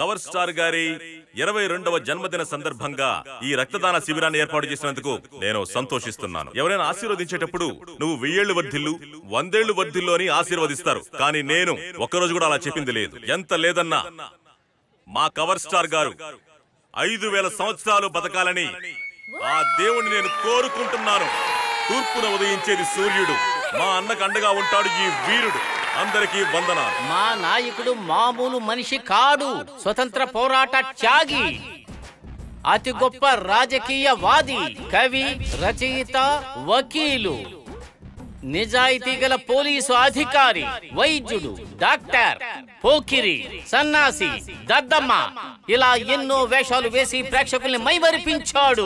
Cover star గారి ఇరవై రెండవ జన్మదిన సందర్భంగా ఈ రక్తదాన శిబిరాన్ని ఏర్పాటు చేసినందుకు నేను సంతోషిస్తున్నాను ఎవరైనా ఆశీర్వదించేటప్పుడు నువ్వు వెయ్యేళ్లు వర్ధిల్లు వందేళ్లు వర్ధిల్లు అని ఆశీర్వదిస్తారు కానీ నేను ఒక్కరోజు కూడా అలా చెప్పింది లేదు ఎంత లేదన్నా మా కవర్ స్టార్ గారు ఐదు వేల సంవత్సరాలు బతకాలని ఆ దేవుణ్ణి నేను కోరుకుంటున్నాను తూర్పున ఉదయించేది సూర్యుడు మా అన్నకు అండగా ఉంటాడు ఈ వీరుడు అందరికీ వందనాలు మా నాయకుడు మామూలు మనిషి కాడు స్వతంత్ర పోరాట త్యాగి అతి గొప్ప రాజకీయవాది కవి రచయిత వకీలు నిజాయితీ గల పోలీసు అధికారి వైద్యుడు డాక్టర్ పోకిరి సన్నాసి దద్దమ్మ ఇలా ఎన్నో వేషాలు వేసి ప్రేక్షకుల్ని మైమరిపించాడు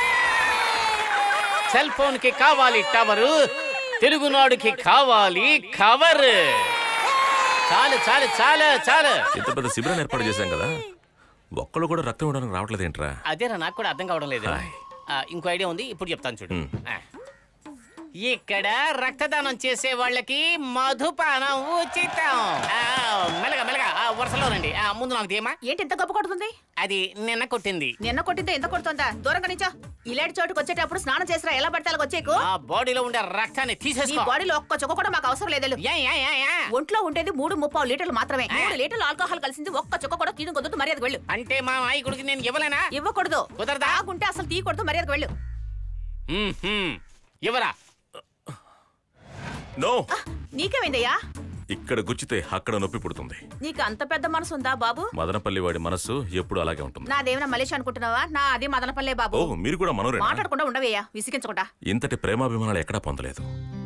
సెల్ ఫోన్ కి కావాలి టవరు తెలుగునాడుకి కావాలి కవర్ చాలు చాలు చాలు చాలు ఇంత పెద్ద శిబిరాన్ని ఏర్పాటు చేశాం కదా ఒక్కళ్ళు కూడా రక్తం ఇవ్వడానికి రావట్లేదు ఏంట్రా అదేరా నాకు కూడా అర్థం కావడం లేదు హాయ్. ఆ, ఇంకో ఐడియా ఉంది ఇప్పుడు చెప్తాను చూడు మ్. ఆ. ఇక్కడ రక్తదానం చేసే వాళ్ళకి మధుపానం ఉచితం ఆ, మెల్లగా మెల్లగా ఆ, వరుసలో రండి ఆ, ముందు నాకు తీయమా ఏంటి ఇంత గొప్ప కొడుతుంది అది నిన్న కొట్టింది నిన్న కొట్టిందే ఎంత కొడుతుందా దూరంగా నించో ఇలాంటి చోటుకు వచ్చేటప్పుడు స్నానం చేసిరా ఎలా పడితే అలాగ వచ్చేకు ఆ బాడీలో ఉండే రక్తాన్ని నీ తీసేసుకో బాడీలో ఒక్క చుక్క కూడా మాకు అవసరం లేదు యా, యా, యా, యా. ఒంట్లో ఉండేది మూడు ముప్పావు లీటర్లు మాత్రమే మూడు లీటర్లు ఆల్కహాల్ కలిసింది ఒక్క చుక్క కూడా తిను కొద్దు మర్యాద వెళ్ళు అంటే మా నాయకుడికి నేను ఇవ్వలేనా ఇవ్వకూడదు కుదరదా? తాగుంటే అసలు తీయకూడదు మర్యాద వెళ్ళు మ్, మ్. ఇవ్వరా నో ఆ, నీకేమైందయ్యా ఇక్కడ గుచ్చితే అక్కడ నొప్పి పుడుతుంది నీకు అంత పెద్ద మనసు ఉందా బాబు మదనపల్లి వాడి మనస్సు ఎప్పుడు అలాగే ఉంటుంది నాదేమైనా మలేషియా అనుకుంటున్నావా నా అది మదనపల్లే ఓ బాబు మీరు కూడా మనోరేనా మాట్లాడకుండా ఉండవయ్యా విసిగించకుండా ఇంతటి ప్రేమాభిమానాలు ఎక్కడా పొందలేదు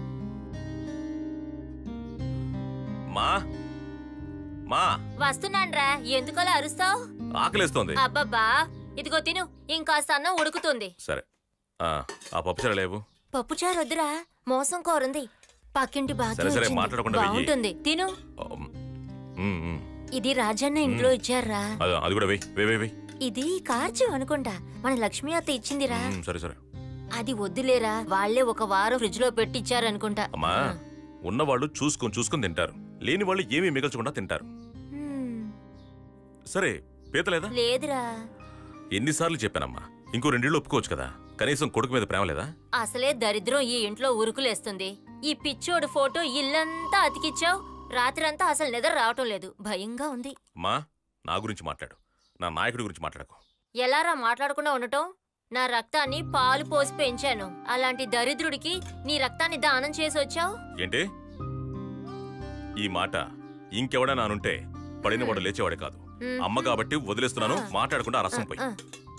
మా మా వస్తున్నాన్రా ఎందుకలా అరుస్తావు ఆకలేస్తోంది అబ్బబ్బా ఇదిగో తిను ఇంకాస్త అన్నం ఉడుకుతుంది సరే ఆ ఆ పప్పుచారు లేవు పప్పుచారు వద్దురా మోసం కోరుంది పక్కింటి బాగా సరే, సరే, మాట్లాడకుండా వెయ్యి. బాగుంటుంది తిను ఉమ్, ఉమ్, ఉమ్. ఇది రాజన్న ఇంట్లో ఇచ్చారా అది అది కూడా వెయ్యి వెయ్యి వెయ్యి వెయ్యి ఇది కార్చు అనుకుంటా మన లక్ష్మి అత్త ఇచ్చిందిరా ఉమ్, సరే సరే అది వద్దులేరా వాళ్ళే ఒక వారం ఫ్రిడ్జ్ లో పెట్టిచ్చారనుకుంటా అమ్మా ఉన్నవాళ్ళు చూసుకొని చూసుకొని తింటారు లేని వాళ్ళు ఏమీ మిగల్చకుండా తింటారు హ్మ్, సరే పీత లేదా లేదురా ఎన్నిసార్లు చెప్పానమ్మా ఇంకో రెండేళ్ళు ఒప్పుకోవచ్చు కదా కనీసం కొడుకు మీద ప్రేమ లేదా అసలే దరిద్రం ఈ ఇంట్లో ఉరుకులేస్తుంది ఈ పిచ్చోడు ఫోటో ఇల్లంతా అతికిచ్చావు రాత్రంతా అసలు నిద్ర రావటం లేదు భయంగా ఉంది అమ్మా నా గురించి మాట్లాడు నా నాయకుడి గురించి మాట్లాడకు ఎలారా మాట్లాడకుండా ఉండటం నా రక్తాన్ని పాలు పోసి పెంచాను అలాంటి దరిద్రుడికి నీ రక్తాన్ని దానం చేసి వచ్చావు ఏంటి ఈ మాట ఇంకెవడైనా అనుంటే పడినవాడు లేచేవాడే కాదు హ్మ్. అమ్మ కాబట్టి వదిలేస్తున్నాను మాట్లాడకుండా ఆ రసం పోయి ఆ.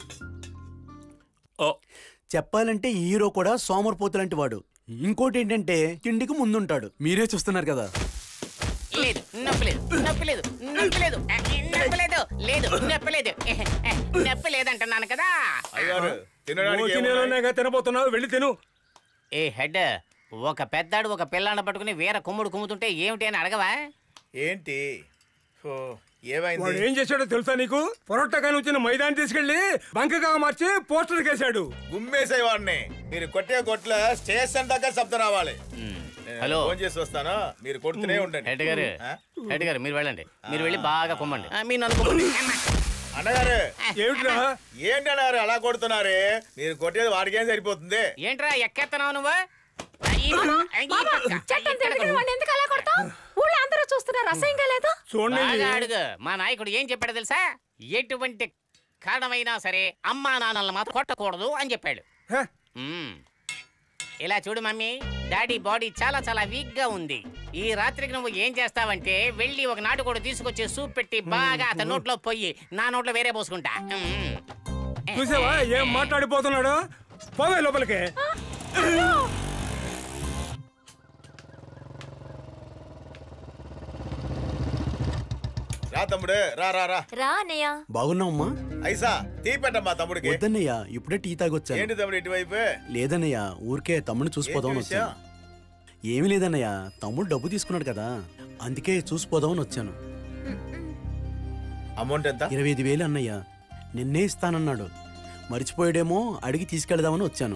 ఓ, చెప్పాలంటే ఈ హీరో కూడా సోమరిపోతులాంటి వాడు ఇంకోటి ఏంటంటే తిండికి ముందుంటాడు మీరే చూస్తున్నారు కదా లేదు నొప్పి లేదు నొప్పి లేదు నొప్పి లేదు ఆ, నొప్పి లేదు లేదు నొప్పి లేదు నొప్పి లేదంటున్నాను కదా అయ్యారు తినడానికి నువ్వు ఏమున్నాయి? తినేలోనేగా తినబోతున్నావు వెళ్ళి తిను ఏ హెడ్ ఒక పెద్దాడు ఒక పిల్లాన్ని పట్టుకుని వేరే కుమ్ముడు కుమ్ముతుంటే ఏమిటి అని అడగవా ఏంటి ఓ, వాడు ఏమైంది ఏం చేశాడో తెలుసా నీకు పొరొట్టగా వచ్చిన మైదాన్ని తీసుకెళ్లి బంకగా మార్చి పోస్టర్ కేశాడు గుమ్మేసాయి వాడిని మీరు కొట్టే కొట్ల స్టేషన్ దాకా శబ్దం రావాలి నేను హలో. ఫోన్ చేసి వస్తాను మీరు కొడుతూనే ఉండండి హెడ్ గారు ఆ? హెడ్ గారు మీరు వెళ్ళండి మీరు వెళ్ళి బాగా కుమ్మండి ఆ, మీరు నన్ను కుమ్మండి అన్నగారు ఏమిట్రా ఏంటి అన్నారు అలా కొడుతున్నారే మీరు కొట్టేది వాడికేం సరిపోతుంది ఏంట్రా ఎక్కేస్తున్నావు నువ్వు ఆ, ఈ పక్క, ఈ పక్క, చట్టం ఇక్కడ తెలియని కుమ్ము. వాడిని ఎందుకు అలా కొడతావు ఊళ్ళో అందరూ చూస్తున్నారు అసహ్యంగా లేదు చూడండి బాగా అడుగు మా నాయకుడు ఏం చెప్పాడు తెలుసా ఎటువంటి కారణమైనా సరే అమ్మా నాన్నలను మాత్రం కొట్టకూడదు అని చెప్పాడు హ, మ్మ్. ఇలా చూడు మమ్మీ డాడీ బాడీ చాలా చాలా వీక్ గా ఉంది ఈ రాత్రికి నువ్వు ఏం చేస్తావంటే వెళ్ళి ఒక నాటు కూడా తీసుకొచ్చి సూప్ పెట్టి బాగా అతని నోట్లో పోయి నా నోట్లో వేరే పోసుకుంటా మ్మ్. చూసావా ఏం మాట్లాడిపోతున్నాడు పోవే లోపలికి రా తమ్ముడు రా రా రా రా అన్నయ్య బాగున్నావమ్మా ఐసా తీ పెట్టమ్మా తమ్ముడికి వద్దన్నయ్య ఇప్పుడే టీ తాగొచ్చాను ఏంటి తమ్ముడు ఇటువైపు లేదన్నయ్య ఊరికే తమ్ముడిని చూసిపోదామని ఏంటి విషయం? వచ్చాను ఏమీ లేదన్నయ్య తమ్ముడు డబ్బు తీసుకున్నాడు కదా అందుకే చూసిపోదామని వచ్చాను అమౌంట్ ఎంత ఇరవై ఐదు వేలు అన్నయ్య నిన్నే ఇస్తానన్నాడు మర్చిపోయాడేమో అడిగి తీసుకెళ్దామని వచ్చాను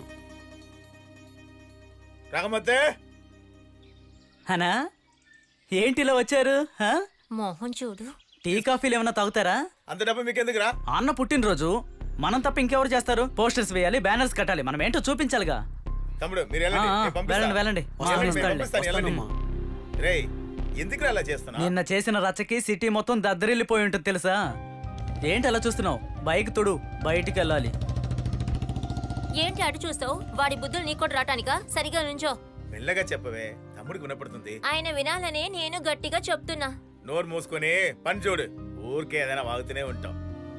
రకమతే హనా ఏంటి ఇలా వచ్చారు హా? మోహన్ చూడు టీ కాఫీలు ఏమైనా తాగుతారా అంత డబ్బు మీకెందుకురా అన్న పుట్టినరోజు మనం తప్ప ఇంకెవరు చేస్తారు పోస్టర్స్ వేయాలి బ్యానర్స్ కట్టాలి మనం ఏంటో చూపించాలిగా తమ్ముడు మీరు వెళ్ళండి ఆ, ఆ, నేను పంపిస్తా. వెళ్ళండి, వెళ్ళండి. వెళ్ళండి, వస్తాను, నేను పంపిస్తాను, వెళ్ళండి. వస్తానమ్మా. రేయ్ ఎందుకురా అలా చేస్తున్నా నిన్న చేసిన రచ్చకి సిటీ మొత్తం దద్దరిల్లిపోయి ఉంటుంది తెలుసా ఏంటి అలా చూస్తున్నావు బైక్ తొడు బయటికి వెళ్ళాలి ఏంటి అటు చూస్తావు వాడి బుద్ధులు నీకు కూడా రాటానికా సరిగా నుంచో మెల్లగా చెప్పవే తమ్ముడికి వినపడుతుంది ఆయన వినాలనే నేను గట్టిగా చెప్తున్నా నోరు మూసుకొని పని చూడు ఊరికే ఏదైనా వాగుతూనే ఉంటాం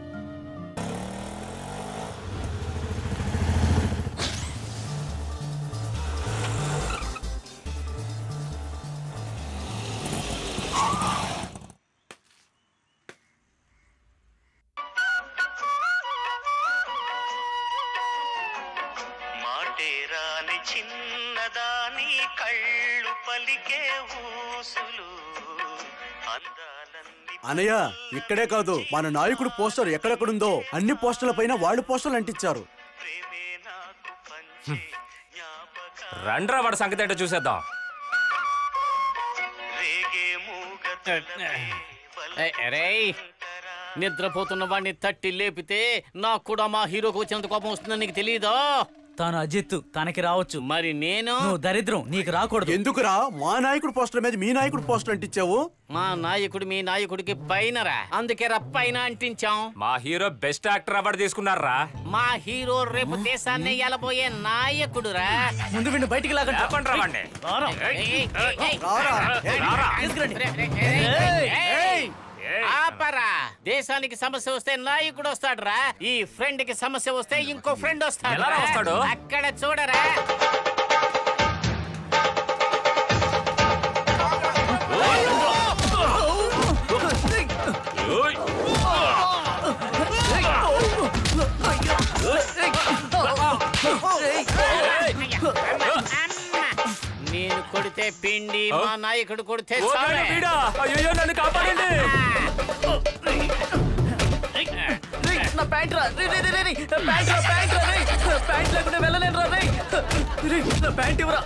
మాటేరాని చిన్నదాని కళ్ళు పలికే ఊసులు అందాలన్నీ అనయ్య ఇక్కడే కాదు మన నాయకుడు పోస్టర్ ఎక్కడెక్కడుందో అన్ని పోస్టర్ల పైన వాళ్ళు పోస్టర్లు అంటించారు ప్రేమే నాకు పంచే జ్ఞాపక రండ్రా వాడి సంగతి ఏంటో చూసేద్దాం రేగే మూగతలపై రేయ్ నిద్రపోతున్న వాడిని తట్టి లేపితే నాకు కూడా మా హీరోకి వచ్చినంత కోపం వస్తుందని నీకు తెలియదా తాను అజిత్ తనకి రావచ్చు మరి నేను నువ్వు దరిద్రం నీకు రాకూడదు ఎందుకురా మా నాయకుడు పోస్టర్ మీద మీ నాయకుడు పోస్టర్ అంటించావు మా నాయకుడు మీ నాయకుడికి పైనరా అందుకే రా పైన అంటించాం మా హీరో బెస్ట్ యాక్టర్ అవార్డు తీసుకున్నారా మా హీరో రేపు దేశాన్ని ఎలబోయే నాయకుడురా ముందు వీడిని బయటికి లాగండి లేపండ్రా వాడిని. ఏయ్, ఏయ్, ఏయ్, రారా ఏయ్, రారా. రే, రే, ఏయ్, ఏయ్. ఆపరా దేశానికి సమస్య వస్తే నాయకుడు వస్తాడురా ఈ ఫ్రెండ్ కి సమస్య వస్తే ఇంకో ఫ్రెండ్ వస్తాడు ఎలారా వస్తాడు? అక్కడ చూడరా ఓయ్! నేను కొడితే పిండి మా నాయకుడు కొడితే ఓ చావే. నాయన వీడా! అయ్యయ్యో, నన్ను కాపాడండి నా ప్యాంట్ రా రే, రే, రే, రే, రే. నా ప్యాంట్ రా ప్యాంట్ రా రే. ప్యాంట్ లేకుండా వెళ్ళలేను రా రే. రే, నా ప్యాంట్ ఇవ్వరా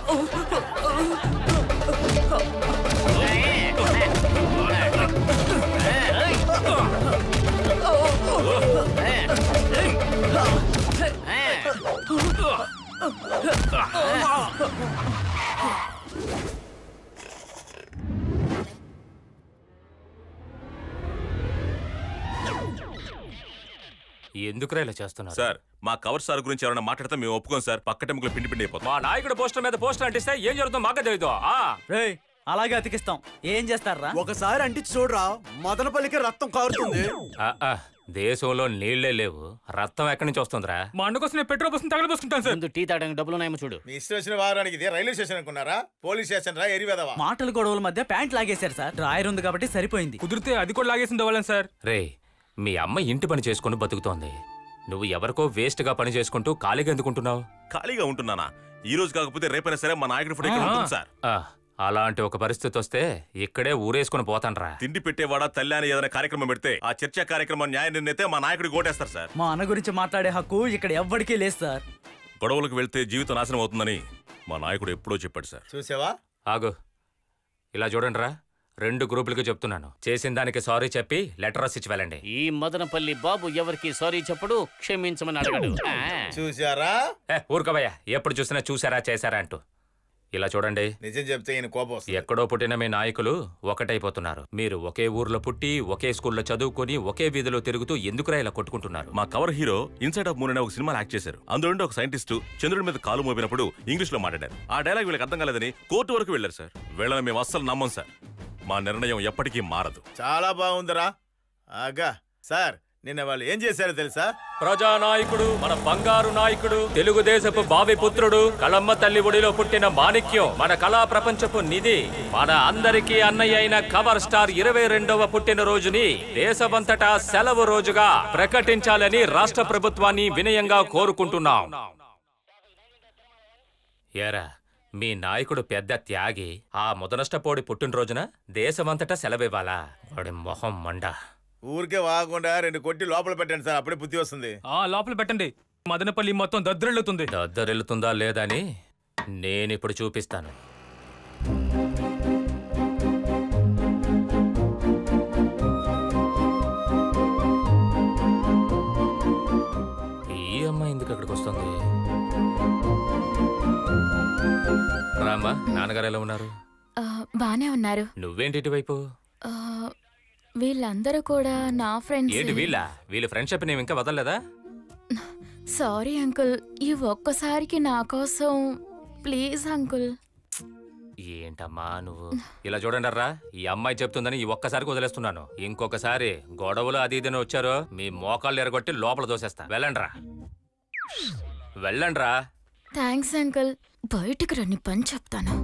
ఎందుకురా ఇలా చేస్తున్నారు సార్ మా కవర్ సార్ గురించి ఎవరైనా మాట్లాడితే మేము ఒప్పుకోం సార్ పక్కటెముకలు పిండి పిండి అయిపోతాం మా నాయకుడు పోస్టర్ మీద పోస్టర్ అంటిస్తే ఏం జరుగుతుందో మాకే తెలియదు ఆ రే అలాగే అతికిస్తాం ఏం చేస్తారా ఒకసారి అంటించి చూడరా మదనపల్లికి రక్తం కారుతుంది ఆ, ఆ, దేశంలో నీళ్లే లేవు రక్తం ఎక్కడి నుంచి వస్తుందిరా మా అన్న కోసం నేను పెట్రోల్ పోసుకుని తగలబోసుకుంటాను సార్ ముందు టీ తాగడానికి డబ్బులు ఉన్నాయేమో చూడు మీ ఇష్టం వచ్చిన వారానికి ఇది రైల్వే స్టేషన్ అనుకున్నారా పోలీస్ స్టేషన్ రా ఎరివేదవా మాటల గొడవల మధ్య ప్యాంట్ లాగేశారు సార్ డ్రాయర్ ఉంది కాబట్టి సరిపోయింది కుదిరితే అది కూడా లాగేసింది అవ్వాలని సార్ రే మీ అమ్మ ఇంటి పని చేసుకుని బతుకుతోంది నువ్వు ఎవరికో వేస్ట్ గా పని చేసుకుంటూ ఖాళీగా ఎందుకుంటున్నావు ఖాళీగా ఉంటున్నానా ఈ రోజు కాకపోతే రేపైనా సరే మా నాయకుడి ఫోటో ఇక్కడ ఉంటుంది సార్ ఆ, అలాంటి ఒక పరిస్థితి వస్తే ఇక్కడే ఊరేసుకుని పోతాన్రా తిండి పెట్టేవాడా తల్లి అని ఏదైనా కార్యక్రమం పెడితే ఆ చర్చా కార్యక్రమం న్యాయ నిర్ణయితే మా నాయకుడికి ఓటేస్తారు సార్ మా అన్న గురించి మాట్లాడే హక్కు ఇక్కడ ఎవ్వడికీ లేదు సార్ గొడవలకు వెళ్తే జీవితం నాశనం అవుతుందని మా నాయకుడు ఎప్పుడో చెప్పాడు సార్ చూసావా ఆగు ఇలా చూడండిరా రెండు గ్రూపులకి చెప్తున్నాను చేసిన దానికి సారీ చెప్పి లెటర్ రాసి ఇచ్చి వెళ్ళండి ఈ మదనపల్లి బాబు ఎవరికి సారీ చెప్పడు క్షమించమని అడగడు ఆ. చూసారా ఏ ఊరుకోవయ్యా ఎప్పుడు చూసినా చూసారా చేశారా అంటూ ఇలా చూడండి నిజం చెప్తే ఈయన కోపం వస్తుంది ఎక్కడో పుట్టిన మీ నాయకులు ఒకటైపోతున్నారు మీరు ఒకే ఊర్లో పుట్టి ఒకే స్కూల్లో చదువుకొని ఒకే వీధిలో తిరుగుతూ ఎందుకురా ఇలా కొట్టుకుంటున్నారు మా cover hero inside of moon అనే ఒక సినిమా యాక్ట్ చేశారు అందులో ఉండి ఒక సైంటిస్ట్ చంద్రుడి మీద కాలు మోపినప్పుడు ఇంగ్లీష్ లో మాట్లాడారు ఆ డైలాగ్ వీళ్ళకి అర్థం కాలేదని కోర్టు వరకు వెళ్ళారు సార్ వీళ్ళని మేము అస్సలు నమ్మం సార్ మా నిర్ణయం ఎప్పటికీ మారదు చాలా బాగుందిరా ఆగా సార్ నిన్న వాళ్ళు ఏం చేశారో తెలుసా ప్రజానాయకుడు మన బంగారు నాయకుడు తెలుగుదేశపు బావి పుత్రుడు కళమ్మ తల్లి ఒడిలో పుట్టిన మాణిక్యం మన కళా ప్రపంచపు నిధి మన అందరికీ అన్నయ్య అయిన కవర్ స్టార్ ఇరవై రెండవ పుట్టినరోజుని దేశమంతటా సెలవు రోజుగా ప్రకటించాలని రాష్ట్ర ప్రభుత్వాన్ని వినయంగా కోరుకుంటున్నాం ఏరా మీ నాయకుడు పెద్ద త్యాగి ఆ ముదనష్టపోడి పుట్టినరోజున దేశమంతటా సెలవివ్వాలా వాడి మొహం మండ ఊరికే వాగకుండా రెండు కొట్టి లోపల పెట్టండి సార్ అప్పుడే బుద్ధి వస్తుంది ఆ లోపల పెట్టండి మదనపల్లి మొత్తం దద్దరిల్లుతుంది దద్దరిల్లుతుందా లేదని నేనిప్పుడు చూపిస్తాను అమ్మా నాన్నగారు ఎలా ఉన్నారు ఆ, బానే ఉన్నారు నువ్వేంటి ఇటువైపు ఆ, వీళ్ళందరూ కూడా నా ఫ్రెండ్స్ ఏంటి వీళ్ళ వీళ్ళ ఫ్రెండ్షిప్ నేను ఇంకా వదలలేదా సారీ అంకుల్ ఈ ఒక్కసారికి నా కోసం ప్లీజ్ అంకుల్ ఏంటమ్మా నువ్వు ఇలా చూడండి అర్రా ఈ అమ్మాయి చెప్తుందని ఈ ఒక్కసారికి వదిలేస్తున్నాను ఇంకొకసారి గొడవలు అది ఇదని వచ్చారో మీ మోకాళ్ళు ఎరగొట్టి లోపల దోసేస్తా వెళ్ళండ్రా వెళ్ళండ్రా థ్యాంక్స్ అంకుల్ బయటికి రండి పని చెప్తాను